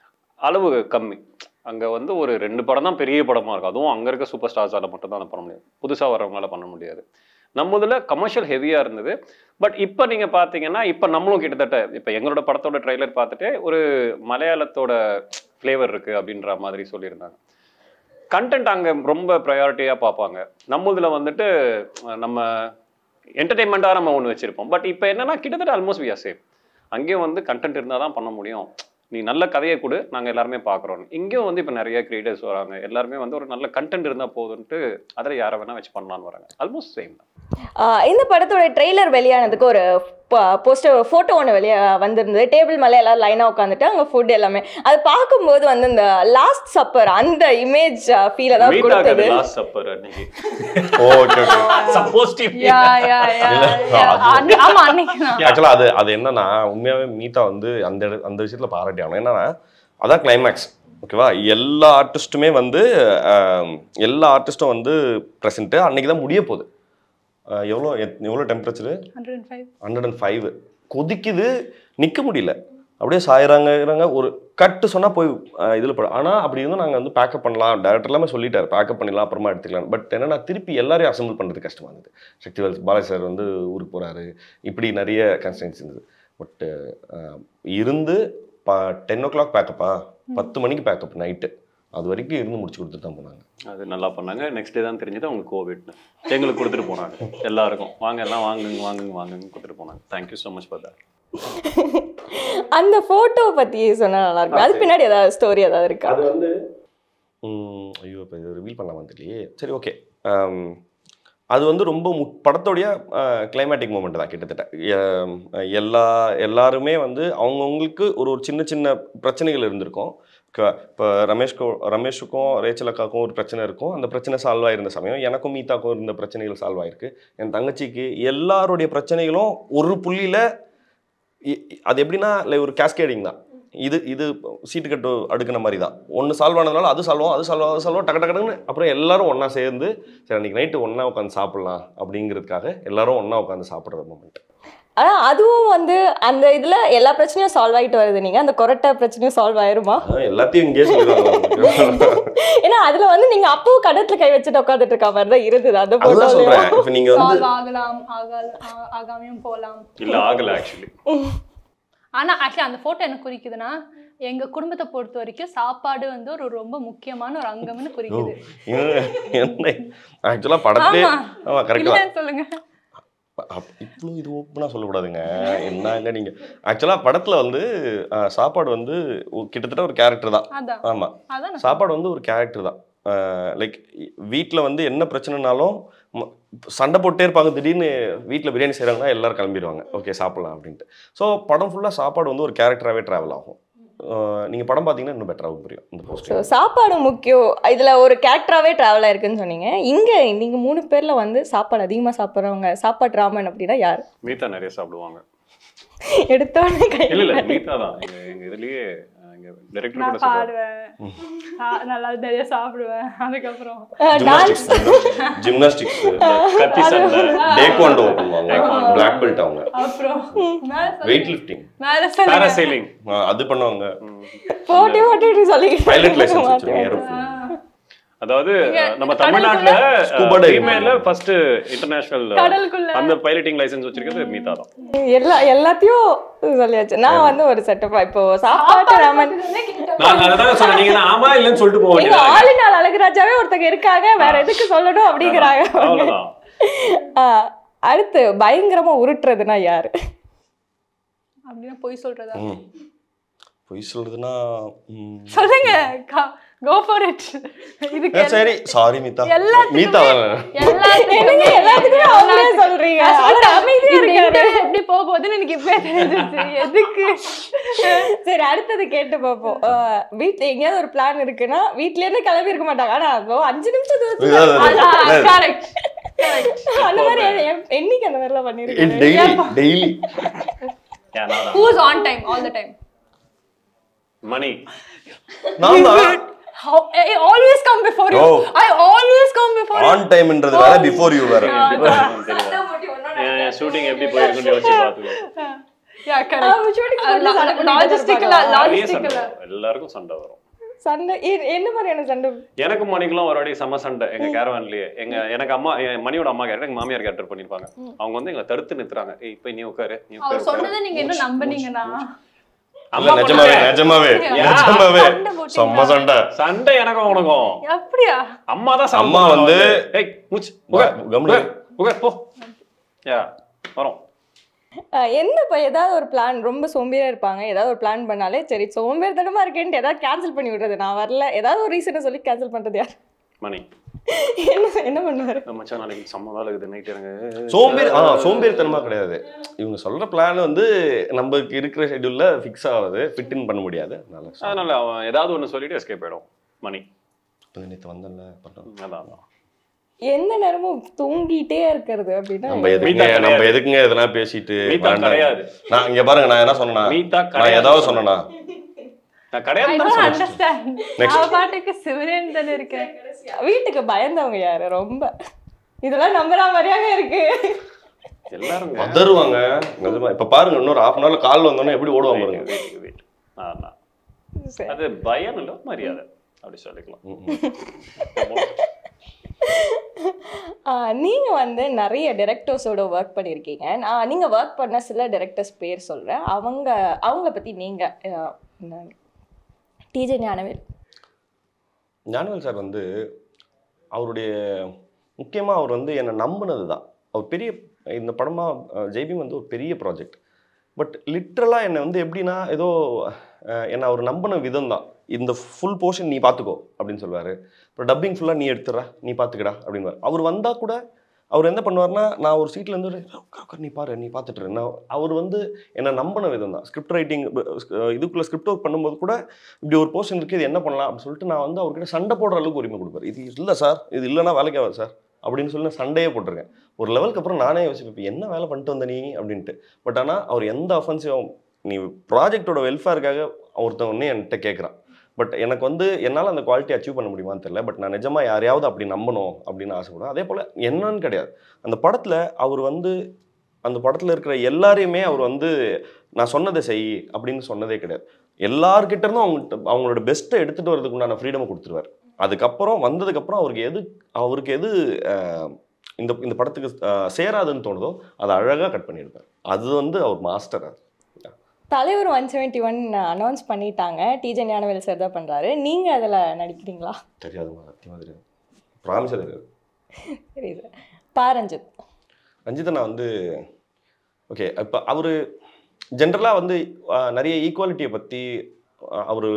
அளவு கம்மி அங்க வந்து ஒரு ரெண்டு படம் தான் பெரிய படமா இருக்கும் அதுவும் அங்க இருக்க சூப்பர் ஸ்டார்ஸால மட்டும் தான் பண்ண முடியும் புதுசா வர்றவங்களால பண்ண முடியாது நம்மதுல கமர்ஷியல் ஹெவியா இருந்தது பட் இப்போ நீங்க பாத்தீங்கன்னா இப்போ நம்மளும் கிட்டத்தட்ட இப்போ எங்களோட படத்தோட ட்ரைலர் பார்த்துட்டு ஒரு மலையாளத்தோட ஃப்ளேவர் இருக்கு அப்படின்ற மாதிரி சொல்லியிருந்தாங்க கண்டென்ட் அங்கே ரொம்ப ப்ரையாரிட்டியாக பார்ப்பாங்க நம்மதுல வந்துட்டு அஹ், நம்ம என்டர்டெயின்மெண்ட்டாக நம்ம ஒன்று வச்சுருப்போம் பட் இப்போ என்னன்னா கிட்டத்தட்ட ஆல்மோஸ்ட் வி ஆர் சேம் அங்கேயும் வந்து கண்டென்ட் இருந்தால் தான் பண்ண முடியும் நீ நல்ல கதையை கொடு நாங்கள் எல்லாருமே பார்க்குறோம் இங்கேயும் வந்து இப்போ நிறைய கிரியேட்டர்ஸ் வராங்க எல்லாருமே வந்து ஒரு நல்ல கண்டென்ட் இருந்தால் போதுன்ட்டு அதில் யாரை வேணால் வச்சு பண்ணலான்னு வராங்க ஆல்மோஸ்ட் சேம் தான் ஆஹ் இந்த படத்தோட ட்ரெய்லர் வெளியானதுக்கு ஒரு போஸ்டர் ஃபோட்டோ ஒன்று வெளியே வந்திருந்தது டேபிள் மேலே எல்லாரும் லைனாக உட்காந்துட்டு அங்கே ஃபுட் எல்லாமே அது பார்க்கும்போது வந்து இந்த லாஸ்ட் சப்பர் அந்த இமேஜ் ஃபீலை தான் கொடுத்தது லாஸ்ட் சப்பர் அன்னைக்கு okay okay suppose yeah yeah yeah இல்ல, அது- ஆமா அன்னைக்கு தான் ஆக்சுவலாக அது அது என்னன்னா உண்மையாவே மீதா வந்து அந்த இட- அந்த விஷயத்துல பாராட்டி ஆகணும் என்னன்னா அதான் கிளைமேக்ஸ் ஓகேவா எல்லா ஆர்டிஸ்ட்டுமே வந்து ஆம், எல்லா ஆர்டிஸ்ட்டும் வந்து ப்ரெசென்ட்டு அன்னைக்கு தான் முடிய போகுது ஆஹ், எவ்வளோ எத்- எவ்வளோ temperature hundred and five hundred and five கொதிக்குது நிற்க முடியல அப்படியே சாயிறாங்க ஒரு கட்டு சொன்னால் போய் இதில் படும் ஆனால் அப்படி இருந்தும் நாங்கள் வந்து பேக்கப் பண்ணலாம் டேரக்டர் எல்லாமே சொல்லிட்டாரு பேக்கப் பண்ணிடலாம் அப்புறமா எடுத்துக்கலாம் பட் என்னன்னா திருப்பி எல்லாரையும் அசம்பிள் பண்ணுறது கஷ்டமாக இருந்தது சக்திவேல் பாலாஜி சார் வந்து ஊருக்கு போகிறாரு இப்படி நிறைய கன்ஸ்டன்ஸ் இருந்தது பட் இருந்து ப டென் ஓ கிளாக் பேக்கப்பா பத்து மணிக்கு பேக்கப் நைட்டு அது வரைக்கும் இருந்து முடிச்சு கொடுத்துட்டு தான் போனாங்க அது நல்லா பண்ணாங்க நெக்ஸ்ட் டே தான் தெரிஞ்சது அவங்க கோவிட்னு எங்களுக்கு கொடுத்துட்டு போனாங்க எல்லாருக்கும் வாங்க எல்லாம் வாங்குங்க வாங்குங்க வாங்குங்க கொடுத்துட்டு போனாங்க thank you so much for that அந்த ஃபோட்டோ பற்றி சொன்னா நல்லா இருக்கும் அது பின்னாடி ஏதாவது ஸ்டோரி ஏதாவது இருக்கா அது வந்து ம், ஐயோ இப்போ இது ரிவீல் பண்ணலாமா தெரியலையே சரி ஓகே அது வந்து ரொம்ப மு படத்தோடைய கிளைமேட்டிக் மூமெண்ட் தான் கிட்டத்தட்ட எ- எல்லா எல்லாருமே வந்து அவங்கவுங்களுக்கு ஒரு ஒரு சின்ன சின்ன பிரச்சனைகள் இருந்திருக்கும் இப்போ ரமேஷ்கோ ரமேஷுக்கும் ரேச்சல் அக்காவுக்கும் ஒரு பிரச்சனை இருக்கும் அந்த பிரச்சனை சால்வ் ஆயிருந்த சமயம் எனக்கும் மீதாக்கும் இருந்த பிரச்சனைகள் சால்வ் ஆயிருக்கு என் தங்கச்சிக்கு எல்லாருடைய பிரச்சனைகளும் ஒரு புள்ளியில் அது எப்படின்னா இல்லை ஒரு கேஸ்கேடிங் தான் இது இது சீட்டு கட்டு அடுக்கின மாதிரி தான் ஒன்று சால்வ் ஆனதுனால அது சால்வ் அது சால்வ் அது சால்வ் டக்கு டக்குன்னு அப்புறம் எல்லாரும் ஒன்றா சேர்ந்து சரி அன்றைக்கி நைட்டு ஒன்றா உட்காந்து சாப்பிட்லாம் அப்படிங்கிறதுக்காக எல்லாரும் ஒன்றா உட்காந்து சாப்பிட்ற மூமெண்ட் ஆனா அதுவும் வந்து அந்த இதுல எல்லா பிரச்சனையும் சால்வ் ஆயிட்டு வருது நீங்க அந்த கொரட்டை பிரச்சனையும் சால்வ் ஆயிருமா எல்லாத்தையும் இங்கே சொல்லிடுவாங்க ஏன்னா அதுல வந்து நீங்க அப்பவும் கடத்துல கை வச்சுட்டு உட்காந்துட்டு இருக்க மாதிரி தான் இருந்தது அந்த அதுதான் போட்டோலயும் சொல்கிறேன் இப்போ நீங்கள் வந்து சால்வ் ஆகலாம் ஆகல ஆ- ஆகாமையும் போகலாம் இல்ல ஆகல ஆக்சுவலி ஆனா ஆக்சுவலி அந்த போட்டோ என்ன குறிக்குதுன்னா எங்க குடும்பத்தை பொறுத்த வரைக்கும் சாப்பாடு வந்து ஒரு ரொம்ப முக்கியமான ஒரு அங்கம்னு குறிக்குது என்ன ஆக்சுவலாக படத்திலே ஆமா. ஆமாம் கரெக்டாக இல்லன்னு சொல்லுங்க இவ்வளோ இது ஓப்பனாக சொல்லக்கூடாதுங்க என்னங்க நீங்கள் ஆக்சுவலாக படத்தில் வந்து அஹ், சாப்பாடு வந்து ஒ- கிட்டத்தட்ட ஒரு கேரக்டர் தான் அதான் ஆமாம் அதான் நான் சாப்பாடு வந்து ஒரு கேரக்டர் தான் லைக் வீட்டில் வந்து என்ன பிரச்சனைனாலும் ம- சண்டை போட்டே இருப்பாங்க திடீர்னு வீட்டில் பிரியாணி செய்கிறாங்கன்னா எல்லாரும் கிளம்பிடுவாங்க ஓகே சாப்பிட்லாம் அப்படின்ட்டு ஸோ படம் ஃபுல்லாக சாப்பாடு வந்து ஒரு கேரக்டராகவே ட்ராவல் ஆகும் நீங்கள் படம் பார்த்தீங்கன்னா இன்னும் பெட்டராகவும் புரியும் இந்த ஸோ போஸ்டர் சாப்பாடு முக்கியம் இதுல ஒரு கேரக்டராகவே ட்ராவல் ஆயிருக்குன்னு சொன்னீங்க இங்க நீங்க மூணு பேர்ல வந்து சாப்பாடு அதிகமா சாப்பிட்றவங்க சாப்பாடு ராமன் அப்படின்னா யார் மீதா நிறைய சாப்பிடுவாங்க எடுத்தோடனே கை இல்ல இல்ல மீதா தான் எங்க எங்க இதுலயே அஹ், எங்க டைரக்டர் கூட நான் சொல்லுவாங்க பாடுவேன் சா- நல்லா நிறைய சாப்பிடுவேன் அதுக்கப்புறம் டான்ஸ் ஜிம்னாஸ்டிக்ஸ் கத்தி சண்டை டேக்வாண்டோ பண்ணுவாங்க பிளாக் பெல்ட் அவங்க அப்புறம் மேல சொல்லுங்க. வெயிட் லிஃப்டிங் மேல சொல்லுங்க பாராசைலிங் அது பண்ணுவாங்க போட்டி போட்டி சொல்லி பைலட் லைசன்ஸ் வச்சிருக்கோம் ஏரோப்ளேன் அதாவது இங்க நம்ம கடலுக்குள்ள தமிழ்நாட்டுல Scuba diving. Female first international கடலுக்குள்ள அந்த பைலட்டிங் லைசென்ஸ் வச்சிருக்கிறது மீதா தான் எல்லா எல்லாத்தையும் சொல்லியாச்சு நான் வந்து ஒரு செட்டப்பா இப்போ சாப்பாட்டு ராமன் நான் அதான் சொன்னேன் நீங்க நான் ஆமா இல்லைன்னு சொல்லிட்டு போக நீங்க வேண்டியது ஆளு நாள் அழகுராஜாவே ஒருத்தங்க இருக்காங்க வேற எதுக்கு சொல்லணும் அப்படிங்கிறாங்க அவ்வளவுதான் ஆ, அடுத்து பயங்கரமா உருட்டுறதுனா யாரு அப்படின்னா பொய் சொல்றதா ம். பொய் சொல்றதுன்னா ம். சொல்லுங்க கோ ஃபார் இட் இதுக்கு ஏ, சரி சாரி மீதா எல்லாத்துக்குமே- மீதா தானே என்னங்க எல்லாத்துக்குமே அவங்களே சொல்றீங்க அவர் அமைதியா இந்த இருக்காரு interview எப்படி போக போகுதுன்னு எனக்கு இப்பவே தெரிஞ்சிருச்சு எதுக்கு சரி அடுத்தது கேட்டு பார்ப்போம் அஹ், வீட்ல எங்கேயாவது ஒரு பிளான் இருக்குன்னா வீட்ல இருந்து கிளம்பி இருக்க மாட்டாங்க ஆனா அதோ அஞ்சு நிமிஷம் தூரத்துல இதான் கரெக்ட் அந்த மாதிரி எ- என்னைக்கு அந்த மாதிரிலாம் பண்ணிருக்கேன் daily daily who is on time all the time மணி நான் தான் How, I always come before you. Oh. I always come before you. On டைம்ன்றது வேற பிஃபோர் யூ வேற ஷூட்டிங் எப்படி போயிருக்குன்னு யோசிச்சு பாத்துக்கோ Yeah, correct. லாஜிஸ்டிக்கலா நிறைய லாஜிஸ்டிக்கலா சண்டை வரும். எல்லாருக்கும் சண்டை வரும் சண்டை எ- என்ன மாதிரியான சண்டை எனக்கும் மணிக்கெல்லாம் ஒரு வாட்டி செம்ம சண்டை எங்க கேரவான்லயே எங்க எனக்கு அம்மா என் மணியோட அம்மா கேரக்டர் எங்க மாமியார் கேரக்டர் பண்ணிருப்பாங்க அவங்க வந்து எங்களை தடுத்து நிறுத்துறாங்க ஏய் இப்ப நீ உட்காரு நீ அவர் உட்காரு சொன்னதை நீங்க என்ன நம்புனீங்கன்னா இல்ல நிஜமாவே நிஜமாவே யா. நிஜமாவே சண்டை போட்டீங்களா? செம்ம சண்டை சண்டை எனக்கும் உனக்கும் அப்படியா அம்மா தான் அம்மா வந்து- ஏய் மூச்சு உட்கார் கம்முனு. உட்கார், உட்கார் போ யா வரோம் அஹ், என்ன இப்போ ஏதாவது ஒரு பிளான் ரொம்ப சோம்பேறியா இருப்பாங்க ஏதாவது ஒரு பிளான் பண்ணாலே சரி சோம்பேறித்தனமா இருக்கேன்ட்டு ஏதாவது கேன்சல் பண்ணி விடுறது நான் வரல ஏதாவது ஒரு ரீசனை சொல்லி கேன்சல் பண்றது யார் மணி என்ன என்ன பண்ணுவாரு மச்சான் நாளைக்கு செம்ம வேலை இருக்குது நைட் எனக்கு சோம்பேறி ஆ சோம்பேறித்தனமா கிடையாது இவங்க சொல்ற பிளான் வந்து நமக்கு இருக்கிற ஷெட்யூல்ல ஃபிக்ஸ் ஆகுது ஃபிட் இன் பண்ண முடியாது அதனால அதனால அவன் ஏதாவது ஒண்ணு சொல்லிட்டு எஸ்கேப் ஆயிடும் மணி இப்ப நேத்து வந்தேன்ல பண்ணோம். அதான் அதான். எந்த நேரமும் தூங்கிட்டே இருக்கிறது அப்படின்னா நம்ம எதுக்குங்க மீதா கிடையாது. நம்ம எதுக்குங்க எதனா பேசிட்டு மீதா வேண்டாம். கிடையாது. நான் இங்க பாருங்க நான் என்ன சொன்னேனா மீதா நான் கிடையாது. ஏதாவது சொன்னேனா நான் ஐ கிடையாது தான் டோன்ட் சொன்னேன். Understand Next. நான் பாட்டுக்கு சிவரேன் தானே இருக்கேன் வீட்டுக்கு பயந்தவங்க யாரு ரொம்ப இதெல்லாம் நம்புற மாதிரியாங்க இருக்கு எல்லாரும் பதறுவாங்க நிஜமா இப்ப பாருங்க இன்னொரு ஹாஃப் அன் ஹவர்ல கால் வந்தோன்னே எப்படி ஓடுவாங்க பாருங்க வெயிட் வெயிட் ஆமா சரி. அது பயம் இல்ல மரியாதை அப்படி சொல்லிக்கலாம் ம், ம். ஆஹ் நீங்க வந்து நிறைய டேரக்டர்ஸோட ஒர்க் பண்ணியிருக்கீங்க நான் நீங்க ஒர்க் பண்ண சில டேரக்டர்ஸ் பேர் சொல்றேன் அவங்க அவங்கள பத்தி நீங்க டிஜே ஞானவேல் ஞானவேல் சார் வந்து அவருடைய முக்கியமா அவர் வந்து என்னை நம்பினது தான் அவர் பெரிய இந்த படமா அஹ், ஜெய்பீம் வந்து ஒரு பெரிய ப்ராஜெக்ட் பட் லிட்ரலாக என்னை வந்து எப்படின்னா ஏதோ அஹ், என்னை அவர் நம்பின விதம் தான் இந்த ஃபுல் போர்ஷன் நீ பார்த்துக்கோ அப்படின்னு சொல்லுவார் அப்புறம் டப்பிங் ஃபுல்லாக நீ எடுத்துடுறா நீ பார்த்துக்கடா அப்படின்னு அவர் வந்தால் கூட அவர் என்ன பண்ணுவார்னா நான் ஒரு சீட்ல இருந்து "உட்கார், உட்கார், நீ பாரு நீ பார்த்துட்டு இரு." நான் அவர் வந்து என்னை நம்பின விதம் தான் ஸ்கிரிப்ட் ரைட்டிங் இதுக்குள்ள ஸ்கிரிப்ட் ஒர்க் பண்ணும்போது கூட இப்படி ஒரு போர்ஷன் இருக்குது இது என்ன பண்ணலாம் அப்படின்னு சொல்லிட்டு நான் வந்து அவர்கிட்ட சண்டை போடுற அளவுக்கு உரிமை கொடுப்பார் இது இல்லை சார் இது இல்லைன்னா வேலைக்கு ஆகாது சார் அப்படின்னு சொல்லி நான் சண்டையே போட்டிருக்கேன் ஒரு லெவலுக்கு அப்புறம் நானே யோசிப்பேன் "இப்ப என்ன வேலை பண்ணிட்டு வந்த நீ அப்படின்ட்டு பட் ஆனால் அவர் எந்த அஃபென்சிவும் நீ ப்ராஜெக்டோட வெல்ஃபேருக்காக ஒருத்தன் ஒன்று என்கிட்ட கேட்குறான் பட் எனக்கு வந்து என்னால் அந்த குவாலிட்டி அச்சீவ் பண்ண முடியுமான்னு தெரியல பட் நான் நிஜமாக யாரையாவது அப்படி நம்பணும் அப்படின்னு ஆசைப்படுவேன் அதே போல் என்னன்னு கிடையாது அந்த படத்தில் அவர் வந்து அந்த படத்தில் இருக்கிற எல்லாரையுமே அவர் வந்து நான் சொன்னதை செய் அப்படின்னு சொன்னதே கிடையாது எல்லார்கிட்ட இருந்தும் அவங்க அவங்களோட பெஸ்ட்டை எடுத்துகிட்டு வரதுக்கு உண்டான ஃப்ரீடமை கொடுத்துருவார் அதுக்கப்புறம் வந்ததுக்கப்புறம் அவருக்கு எது அவருக்கு எது அஹ், இந்த இந்த படத்துக்கு அஹ், சேராதுன்னு தோணுதோ அதை அழகாக கட் பண்ணியிருப்பார் அது வந்து அவர் மாஸ்டர் அது தலைவர் ஒன் செவன்ட்டி ஒன் அனௌன்ஸ் பண்ணிட்டாங்க டிஜே ஞானவேல் சார் தான் பண்ணுறாரு நீங்கள் அதில் நடிக்கிறீங்களா தெரியாதுமா சத்தியமாக தெரியாது ப்ராமிஸாக தெரியாது சரி சார் பாரஞ்சித் ரஞ்சித் அண்ணா வந்து ஓகே இப்போ அவர் ஜென்ரலாக வந்து ஆஹ், நிறைய ஈக்குவாலிட்டியை பற்றி அவர்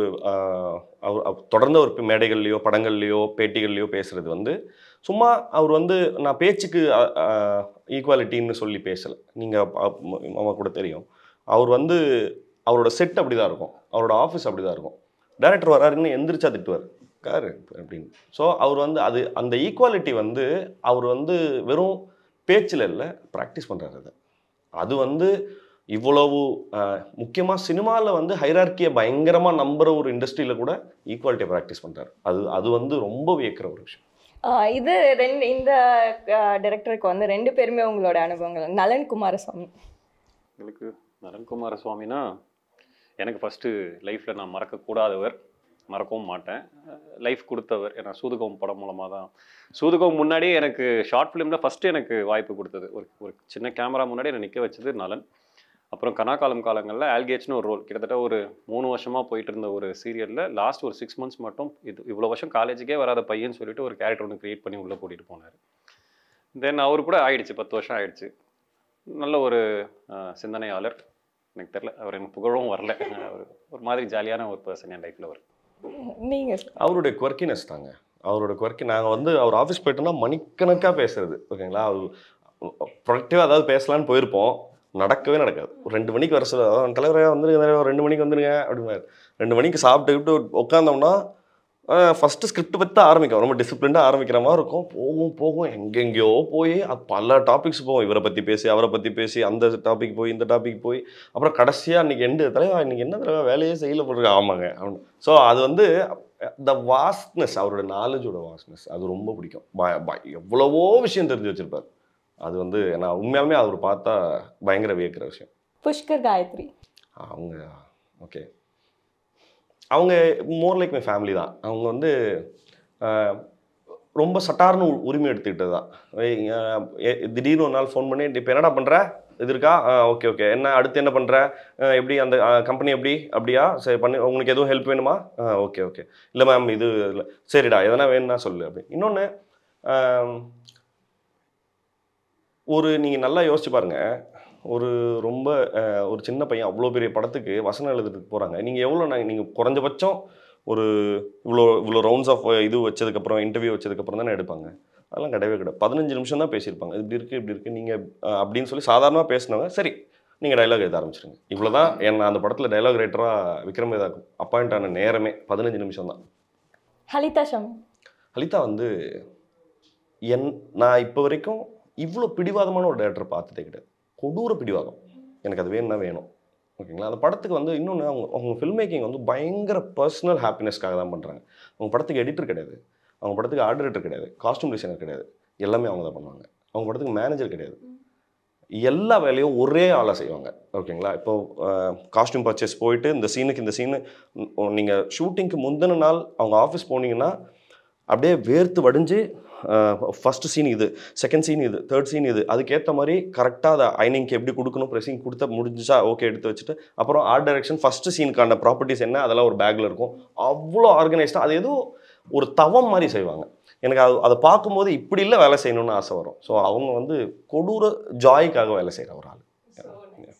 அவர் அவர் தொடர்ந்து ஒரு மேடைகள்லையோ படங்கள்லையோ பேட்டிகள்லையோ பேசுகிறது வந்து சும்மா அவர் வந்து நான் பேச்சுக்கு ஈக்குவாலிட்டின்னு சொல்லி பேசலை நீங்கள் மாமா கூட தெரியும் அவர் வந்து அவரோட செட் அப்படி தான் இருக்கும் அவரோட ஆஃபீஸ் அப்படி தான் இருக்கும் டேரக்டர் வராருன்னு எந்திரிச்சா திட்டுவார் காரு அப்படின்னு ஸோ அவர் வந்து அது அந்த ஈக்குவாலிட்டி வந்து அவர் வந்து வெறும் பேச்சில் இல்லை ப்ராக்டிஸ் பண்ணுறாரு அதை அது வந்து இவ்வளவு முக்கியமாக சினிமாவில் வந்து ஹைரார்க்கியை பயங்கரமாக நம்புற ஒரு இண்டஸ்ட்ரியில் கூட ஈக்குவாலிட்டியை ப்ராக்டிஸ் பண்ணுறாரு அது அது வந்து ரொம்ப வியக்கிற ஒரு விஷயம் ஆஹ் இது ரெண்டு இந்த டைரக்டருக்கு வந்து ரெண்டு பேருமே உங்களோட அனுபவங்கள் நலன் குமாரசாமி எங்களுக்கு நரன்குமார சுவாமினா எனக்கு ஃபஸ்ட்டு லைஃப்பில் நான் மறக்கக்கூடாதவர் மறக்கவும் மாட்டேன் லைஃப் கொடுத்தவர் ஏன்னா சூதுகம் படம் மூலமாக தான் சூதுகம் முன்னாடியே எனக்கு ஷார்ட் ஃபிலிமில் ஃபஸ்ட்டு எனக்கு வாய்ப்பு கொடுத்தது ஒரு ஒரு சின்ன கேமரா முன்னாடி என்னை நிற்க வச்சது நலன் அப்புறம் கனாகாலம் காலங்களில் ஆல்கேட்ஸ்னு ஒரு ரோல் கிட்டத்தட்ட ஒரு மூணு வருஷமாக போயிட்டு இருந்த ஒரு சீரியலில் லாஸ்ட் ஒரு சிக்ஸ் மந்த்ஸ் மட்டும் இது இவ்வளோ வருஷம் காலேஜுக்கே வராத பையன் சொல்லிட்டு ஒரு கேரக்டர் ஒன்று க்ரியேட் பண்ணி உள்ளே கூட்டிகிட்டு போனார் தென் அவர் கூட ஆயிடுச்சு பத்து வருஷம் ஆயிடுச்சு நல்ல ஒரு அஹ், சிந்தனையாளர் எனக்கு தெரில அவர் எனக்கு புகழவும் வரல அவர் ஒரு மாதிரி ஜாலியான ஒரு பர்சன் என் லைஃப்பில் அவர் நீங்கள் அவருடைய குவர்க்கினஸ் தாங்க அவரோட குவர்க்கி நாங்கள் வந்து அவர் ஆஃபீஸ் போயிட்டோம்னா மணிக்கணக்காக பேசுறது ஓகேங்களா அவர் ப்ரொடக்டிவாக ஏதாவது பேசலான்னு போயிருப்போம் நடக்கவே நடக்காது ஒரு ரெண்டு மணிக்கு வர சொல்ல "அதான் தலைவரே வந்துருங்க தலைவர் ரெண்டு மணிக்கு வந்துருங்க அப்படிம்பாரு ரெண்டு மணிக்கு சாப்பிட்டுக்கிட்டு உட்காந்தோம்னா ஃபஸ்ட்டு ஸ்கிரிப்ட் பற்றி தான் ஆரம்பிக்கும் ரொம்ப டிசிப்ளின்டாக ஆரம்பிக்கிற மாதிரி இருக்கும் போகும் போகும் எங்கெங்கேயோ போய் அது பல டாபிக்ஸ் போகும் இவரை பற்றி பேசி அவரை பற்றி பேசி அந்த டாபிக் போய் இந்த டாபிக் போய் அப்புறம் கடைசியாக அன்றைக்கி எண்டு தலைவா இன்னைக்கு என்ன தலைவா வேலையே செய்யல போட்டுருக்கு ஆமாங்க அப்படின்னு ஸோ அது வந்து த வாஸ்ட்னஸ் அவரோட நாலேஜோட வாஸ்ட்னஸ் அது ரொம்ப பிடிக்கும் ப- ப- எவ்வளவோ விஷயம் தெரிஞ்சு வச்சிருப்பார் அது வந்து நான் உண்மையாலுமே அவர் பார்த்தா பயங்கர வியக்கிற விஷயம் புஷ்கர் காயத்ரி அவங்க ஓகே அவங்க மோர் லைக் மை ஃபேமிலி தான் அவங்க வந்து ஆஹ், ரொம்ப சட்டார்னு உ- உரிமை எடுத்துக்கிட்டது தான் ஏய், ஆஹ், ஏ- திடீர்னு ஒரு நாள் ஃபோன் பண்ணி இப்போ என்னடா பண்ணுற இது இருக்கா ஓகே ஓகே என்ன அடுத்து என்ன பண்ணுற எப்படி அந்த கம்பெனி எப்படி அப்படியா சரி பண்ணி உங்களுக்கு எதுவும் ஹெல்ப் வேணுமா ஓகே ஓகே இல்லை மேம் இது இல்லை சரிடா எதனா வேணும்னா சொல்லு அப்படி இன்னொன்று ஒரு நீங்கள் நல்லா யோசிச்சு பாருங்க ஒரு ரொம்ப அஹ், ஒரு சின்ன பையன் அவ்வளோ பெரிய படத்துக்கு வசனம் எழுதுறதுக்கு போகிறாங்க நீங்கள் எவ்வளோ நாங்கள் நீங்கள் குறைஞ்சபட்சம் ஒரு இவ்வளோ இவ்வளோ ரவுண்ட்ஸ் ஆஃப் இது வச்சதுக்கப்புறம் இன்டர்வியூ வச்சதுக்கப்புறம் தானே எடுப்பாங்க அதெல்லாம் கிடையவே கிடையாது பதினஞ்சு நிமிஷம் தான் பேசியிருப்பாங்க இப்படி இருக்குது இப்படி இருக்குது நீங்கள் அப்படின்னு சொல்லி சாதாரணமாக பேசினவங்க சரி நீங்கள் டைலாக் எழுத ஆரம்பிச்சிருங்க இவ்வளோ தான் என்ன அந்த படத்தில் டைலாக் ரைட்டராக விக்ரம் வேதா அப்பாயிண்ட் ஆன நேரமே பதினஞ்சு நிமிஷம் தான் ஹலிதா ஷமி லலிதா வந்து என் நான் இப்போ வரைக்கும் இவ்வளோ பிடிவாதமான ஒரு டேரக்டர் பார்த்ததே கிடையாது கொடூர பிடிவாதம் எனக்கு அது வேணும்னா வேணும் ஓகேங்களா அந்த படத்துக்கு வந்து இன்னொன்று அவங்க அவங்க ஃபில்ம் மேக்கிங் வந்து பயங்கர பர்சனல் ஹாப்பினஸ்க்காக தான் பண்ணுறாங்க அவங்க படத்துக்கு எடிட்டர் கிடையாது அவங்க படத்துக்கு ஆர்ட் டைரக்டர் கிடையாது காஸ்டியூம் டிசைனர் கிடையாது எல்லாமே அவங்க தான் பண்ணுவாங்க அவங்க படத்துக்கு மேனேஜர் கிடையாது எல்லா வேலையும் ஒரே ஆளாக செய்வாங்க ஓகேங்களா இப்போ காஸ்டியூம் பர்ச்சேஸ் போயிட்டு இந்த சீனுக்கு இந்த சீனு நீங்கள் ஷூட்டிங்க்கு முந்தின நாள் அவங்க ஆஃபீஸ் போனீங்கன்னா அப்படியே வேர்த்து வடிஞ்சு ஃபஸ்ட்டு சீன் இது செகண்ட் சீன் இது தேர்ட் சீன் இது அதுக்கேற்ற மாதிரி கரெக்டாக அதை ஐனிங்க்கு எப்படி கொடுக்கணும் ப்ரெஸிங் கொடுத்த முடிஞ்சுச்சா ஓகே எடுத்து வச்சுட்டு அப்புறம் ஆர்ட் டைரக்ஷன் ஃபஸ்ட்டு சீனுக்கான ப்ராப்பர்ட்டிஸ் என்ன அதெல்லாம் ஒரு பேக்கில் இருக்கும் அவ்வளோ ஆர்கனைஸ்டாக அது ஏதோ ஒரு தவம் மாதிரி செய்வாங்க எனக்கு அது அதை பார்க்கும்போது இப்படி இல்லை வேலை செய்யணும்னு ஆசை வரும் ஸோ அவங்க வந்து கொடூர ஜாய்க்காக வேலை செய்கிற ஒரு ஆள்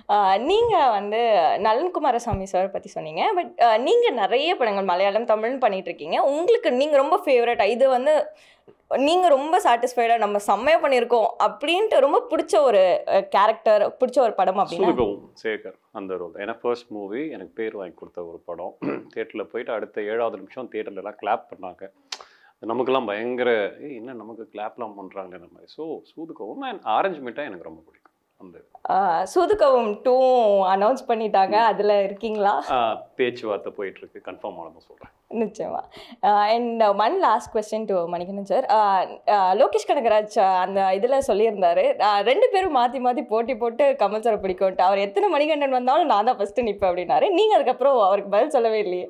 நீங்கள் வந்து நலன் குமாரசாமி சார் பற்றி சொன்னீங்க பட் நீங்கள் நிறைய படங்கள் மலையாளம் தமிழ்னு பண்ணிட்டு இருக்கீங்க உங்களுக்கு நீங்கள் ரொம்ப ஃபேவரட் இது வந்து நீங்கள் ரொம்ப சாட்டிஸ்ஃபைடாக நம்ம செம்மையாக பண்ணியிருக்கோம் அப்படின்ட்டு ரொம்ப பிடிச்ச ஒரு கேரக்டர் பிடிச்ச ஒரு படம் அப்படின்னா சுதுகவும் சேகர் அந்த ரோல் ஏன்னா ஃபர்ஸ்ட் மூவி எனக்கு பேர் வாங்கி கொடுத்த ஒரு படம் தேட்டரில் போயிட்டு அடுத்த ஏழாவது நிமிஷம் தேட்டர்ல எல்லாம் கிளாப் பண்ணாங்க நமக்கெல்லாம் பயங்கர ஏய் என்ன நமக்கு கிளாப்லாம் பண்ணுறாங்களே மாதிரி ஸோ சூதுகவும் அண்ட் ஆரஞ்சு மிட்டாய் எனக்கு ரொம்ப பிடிக்கும் அந்த ஆஹ் சூதுகவும் டூ அனௌன்ஸ் பண்ணிட்டாங்க அதில் இருக்கீங்களா ஆஹ், பேச்சுவார்த்தை போயிட்டு இருக்கு கன்ஃபார்ம் ஆனதும் சொல்கிறேன் நிச்சயமா and one last question to Manikandan sir Lokesh Kanagaraj uh, அந்த இதில் சொல்லியிருந்தாரு uh, ரெண்டு பேரும் மாற்றி மாற்றி போட்டி போட்டு கமல் சாரை பிடிக்கும்ட்டு அவர் எத்தனை மணிகண்டன் வந்தாலும் நான் தான் ஃபஸ்ட்டு நிற்பேன் அப்படின்னாரு நீங்கள் அதுக்கப்புறம் அவருக்கு பதில் சொல்லவே இல்லையே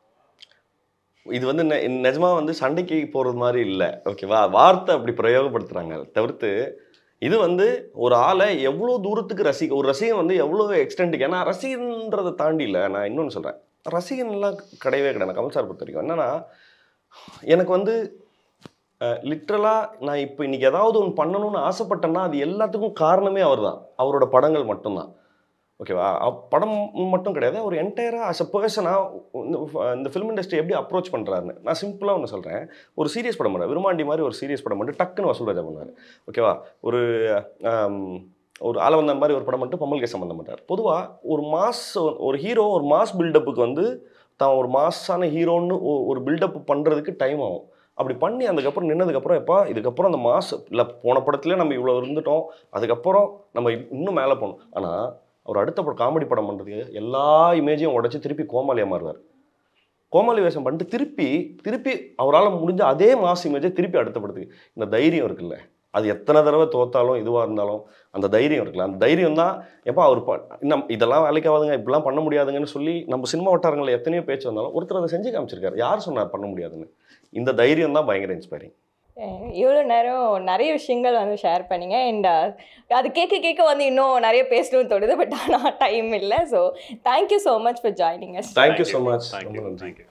இது வந்து நெ- நிஜமா வந்து சண்டைக்கு போறது மாதிரி இல்லை ஓகேவா வார்த்தை அப்படி பிரயோகப்படுத்துறாங்க தவிர்த்து இது வந்து ஒரு ஆளை எவ்வளோ தூரத்துக்கு ரசிக்க ஒரு ரசிகன் வந்து எவ்வளோ எக்ஸ்டென்ட்டுக்கு ஏன்னா ரசிகன்றதை தாண்டி இல்லை நான் இன்னொன்று சொல்கிறேன் ரசிகன்லாம் கிடையவே கிடையாது கமல் சார் பொறுத்த வரைக்கும் என்னன்னா எனக்கு வந்து லிட்ரலாக நான் இப்போ இன்னைக்கு ஏதாவது ஒன்று பண்ணணும்னு ஆசைப்பட்டேன்னா அது எல்லாத்துக்கும் காரணமே அவர் தான் அவரோட படங்கள் மட்டும்தான் ஓகேவா அப்- படம் மட்டும் கிடையாது அவர் என்டையராக அஸ் அ பர்சனாக இந்த ஃபிலிம் இண்டஸ்ட்ரி எப்படி அப்ரோச் பண்ணுறாருன்னு நான் சிம்பிளாக ஒன்று சொல்கிறேன் ஒரு சீரியஸ் படம் பண்ண விருமாண்டி மாதிரி ஒரு சீரியஸ் படம் மட்டும் டக்குன்னு வசூல் ராஜா பண்ணார் ஓகேவா ஒரு ஆம், ஒரு ஆலவந்தன் மாதிரி ஒரு படம் மட்டும் பம்மல் கேசம் பண்ண மாட்டார் பொதுவாக ஒரு மாஸ் ஒரு ஹீரோ ஒரு மாஸ் பில்டப்புக்கு வந்து தான் ஒரு மாஸான ஹீரோன்னு ஒ- ஒரு பில்டப் பண்ணுறதுக்கு டைம் ஆகும் அப்படி பண்ணி அதுக்கப்புறம் நின்னதுக்கப்புறம் எப்பா இதுக்கப்புறம் அந்த மாஸ் இல்லை போன படத்துலேயே நம்ம இவ்வளோ இருந்துட்டோம் அதுக்கப்புறம் நம்ம இன்னும் மேலே போகணும் ஆனால் அவர் அடுத்த படம் காமெடி படம் பண்ணுறதுக்கு எல்லா இமேஜையும் உடச்சி திருப்பி கோமாளியாக மாறுவார் கோமாளி வேஷம் பண்ணிட்டு திருப்பி திருப்பி அவரால் முடிஞ்ச அதே மாஸ் இமேஜை திருப்பி அடுத்த படத்துக்கு இந்த தைரியம் இருக்குல்ல அது எத்தனை தடவை தோத்தாலும் இதுவாக இருந்தாலும் அந்த தைரியம் இருக்குல்ல அந்த தைரியம் தான் எப்போ அவர் ப இன்னும் இதெல்லாம் வேலைக்கு ஆகாதுங்க இப்படிலாம் பண்ண முடியாதுங்கன்னு சொல்லி நம்ம சினிமா வட்டாரங்களில் எத்தனையோ பேச்சு வந்தாலும் ஒருத்தர் அதை செஞ்சு காமிச்சிருக்காரு யார் சொன்னார் பண்ண முடியாதுன்னு இந்த தைரியம் தான் பயங்கர இன்ஸ்பைரிங் இவ்வளோ நேரம் நிறைய விஷயங்கள் வந்து ஷேர் பண்ணீங்க அண்ட் அது கேட்க கேட்க வந்து இன்னும் நிறைய பேசணும்னு தோணுது பட் ஆனால் டைம் இல்லை so thank you so much for joining us thank you so much thank you ரொம்ப நன்றி தேங்க்யூ